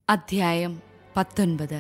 അധ്യായം പത്തൊൻപത്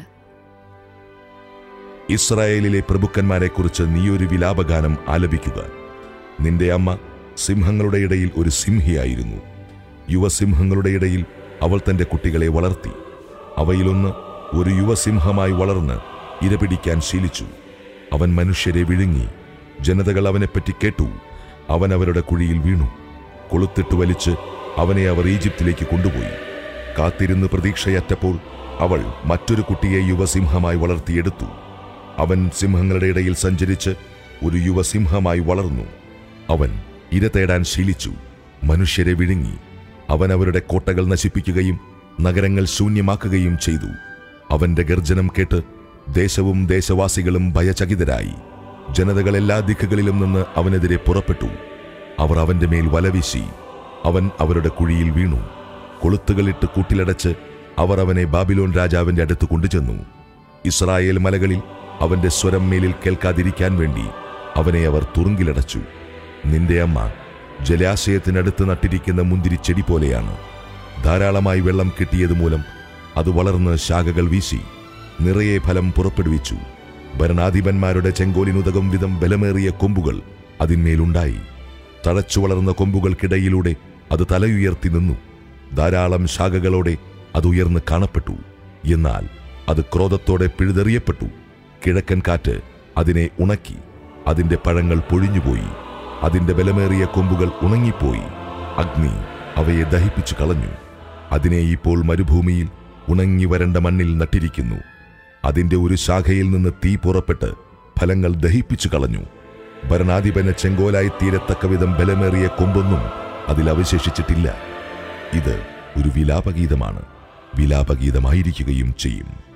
ഇസ്രായേലിലെ പ്രഭുക്കന്മാരെക്കുറിച്ച് നീയൊരു വിലാപഗാനം ആലപിക്കുക നിന്റെ അമ്മ സിംഹങ്ങളുടെ ഇടയിൽ ഒരു സിംഹിയായിരുന്നു യുവസിംഹങ്ങളുടെ ഇടയിൽ അവൾ തന്റെ കുട്ടികളെ വളർത്തി അവയിലൊന്ന് ഒരു യുവസിംഹമായി വളർന്ന് ഇരപിടിക്കാൻ ശീലിച്ചു അവൻ മനുഷ്യരെ വിഴുങ്ങി ജനതകൾ അവനെപ്പറ്റി കേട്ടു അവൻ അവരുടെ കുഴിയിൽ വീണു കൊളുത്തിട്ട് വലിച്ച് അവനെ അവർ ഈജിപ്തിലേക്ക് കൊണ്ടുപോയി കാത്തിരുന്ന് പ്രതീക്ഷയറ്റപ്പോൾ അവൾ മറ്റൊരു കുട്ടിയെ യുവസിംഹമായി വളർത്തിയെടുത്തു അവൻ സിംഹങ്ങളുടെ ഇടയിൽ സഞ്ചരിച്ച് ഒരു യുവസിംഹമായി വളർന്നു അവൻ ഇര തേടാൻ ശീലിച്ചു മനുഷ്യരെ വിഴുങ്ങി അവൻ അവരുടെ കോട്ടകൾ നശിപ്പിക്കുകയും നഗരങ്ങൾ ശൂന്യമാക്കുകയും ചെയ്തു അവന്റെ ഗർജനം കേട്ട് ദേശവും ദേശവാസികളും ഭയചകിതരായി ജനതകൾ എല്ലാ ദിക്കുകളിലും നിന്ന് അവനെതിരെ പുറപ്പെട്ടു അവർ അവന്റെ മേൽ വലവീശി അവൻ അവരുടെ കുഴിയിൽ വീണു കൊളുത്തുകളിട്ട് കൂട്ടിലടച്ച് അവർ അവനെ ബാബിലോൺ രാജാവിന്റെ അടുത്ത് കൊണ്ടുചെന്നു ഇസ്രായേൽ മലകളിൽ അവന്റെ സ്വരം മേലിൽ കേൾക്കാതിരിക്കാൻ വേണ്ടി അവനെ അവർ തുറുങ്കിലടച്ചു നിന്റെ അമ്മ ജലാശയത്തിനടുത്ത് നട്ടിരിക്കുന്ന മുന്തിരിച്ചെടി പോലെയാണ് ധാരാളമായി വെള്ളം കിട്ടിയത് മൂലം അത് വളർന്ന് ശാഖകൾ വീശി നിറയെ ഫലം പുറപ്പെടുവിച്ചു ഭരണാധിപന്മാരുടെ ചെങ്കോലിനുതകം വിധം ബലമേറിയ കൊമ്പുകൾ അതിന്മേലുണ്ടായി തഴച്ചു വളർന്ന കൊമ്പുകൾക്കിടയിലൂടെ അത് തലയുയർത്തി നിന്നു ധാരാളം ശാഖകളോടെ അത് ഉയർന്ന് കാണപ്പെട്ടു എന്നാൽ അത് ക്രോധത്തോടെ പിഴുതെറിയപ്പെട്ടു കിഴക്കൻ കാറ്റ് അതിനെ ഉണക്കി അതിന്റെ പഴങ്ങൾ പൊഴിഞ്ഞുപോയി അതിന്റെ ബലമേറിയ കൊമ്പുകൾ ഉണങ്ങിപ്പോയി അഗ്നി അവയെ ദഹിപ്പിച്ചു കളഞ്ഞു അതിനെ ഇപ്പോൾ മരുഭൂമിയിൽ ഉണങ്ങി വരണ്ട മണ്ണിൽ നട്ടിരിക്കുന്നു അതിന്റെ ഒരു ശാഖയിൽ നിന്ന് തീ പുറപ്പെട്ട് ഫലങ്ങൾ ദഹിപ്പിച്ചു കളഞ്ഞു ഭരണാധിപന് ചെങ്കോലായി തീരത്തക്കവിധം ബലമേറിയ കൊമ്പൊന്നും അതിൽ അവശേഷിച്ചിട്ടില്ല ഇത് ഒരു വിലാപഗീതമാണ് വിലാപഗീതമായിരിക്കുകയും ചെയ്യും